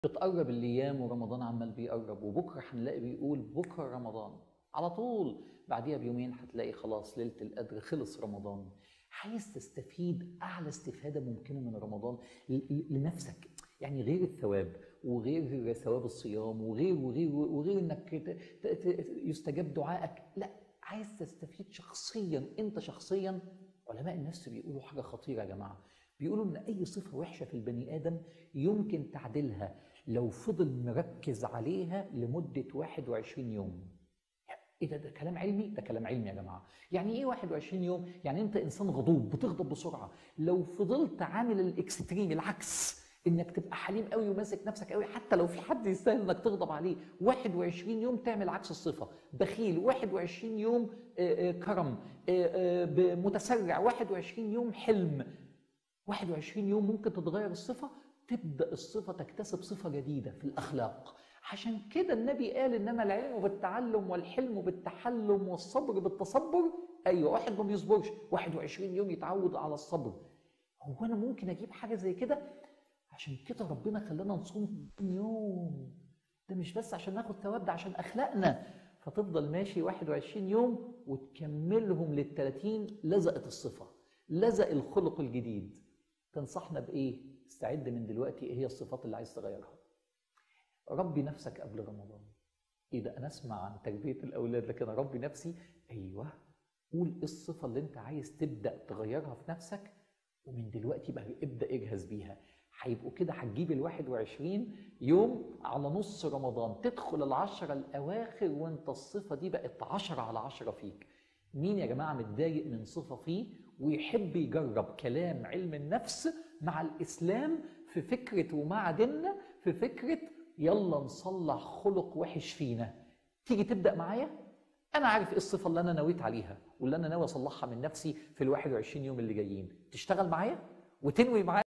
بتقرب الايام ورمضان عمال بيقرب وبكره هنلاقي بيقول بكره رمضان على طول بعديها بيومين هتلاقي خلاص ليله القدر خلص رمضان عايز تستفيد اعلى استفاده ممكنه من رمضان ل- ل- لنفسك يعني غير الثواب وغير ثواب الصيام وغير وغير وغير انك ت- ت- ت- يستجاب دعائك لا عايز تستفيد شخصيا انت شخصيا علماء النفس بيقولوا حاجه خطيره يا جماعه بيقولوا ان اي صفه وحشه في البني ادم يمكن تعديلها لو فضل مركز عليها لمده 21 يوم ايه ده ده كلام علمي ده كلام علمي يا جماعه يعني ايه 21 يوم يعني انت انسان غضوب بتغضب بسرعه لو فضلت عامل الاكستريم العكس انك تبقى حليم قوي وماسك نفسك قوي حتى لو في حد يستاهل انك تغضب عليه 21 يوم تعمل عكس الصفه بخيل 21 يوم آه، آه، كرم آه، آه، متسرع 21 يوم حلم 21 يوم ممكن تتغير الصفة تبدأ الصفة تكتسب صفة جديدة في الأخلاق عشان كده النبي قال إنما العلم بالتعلم والحلم بالتحلم والصبر بالتصبر أيوة واحد ما بيصبرش 21 يوم يتعود على الصبر هو أنا ممكن أجيب حاجة زي كده عشان كده ربنا خلانا نصوم يوم ده مش بس عشان ناخد ثواب ده عشان أخلاقنا فتفضل ماشي 21 يوم وتكملهم لل 30 لزقت الصفة لزق الخلق الجديد تنصحنا بايه؟ استعد من دلوقتي ايه هي الصفات اللي عايز تغيرها. ربي نفسك قبل رمضان. ايه ده انا اسمع عن تربيه الاولاد لكن اربي نفسي ايوه قول ايه الصفه اللي انت عايز تبدا تغيرها في نفسك ومن دلوقتي بقى ابدا اجهز بيها. هيبقوا كده هتجيب ال 21 يوم على نص رمضان تدخل العشرة الأواخر وأنت الصفة دي بقت 10 على 10 فيك. مين يا جماعة متضايق من صفة فيه ويحب يجرب كلام علم النفس مع الإسلام في فكرة ومع ديننا في فكرة يلا نصلح خلق وحش فينا تيجي تبدأ معايا أنا عارف إيه الصفة اللي أنا نويت عليها واللي أنا ناوي أصلحها من نفسي في ال 21 يوم اللي جايين تشتغل معايا وتنوي معايا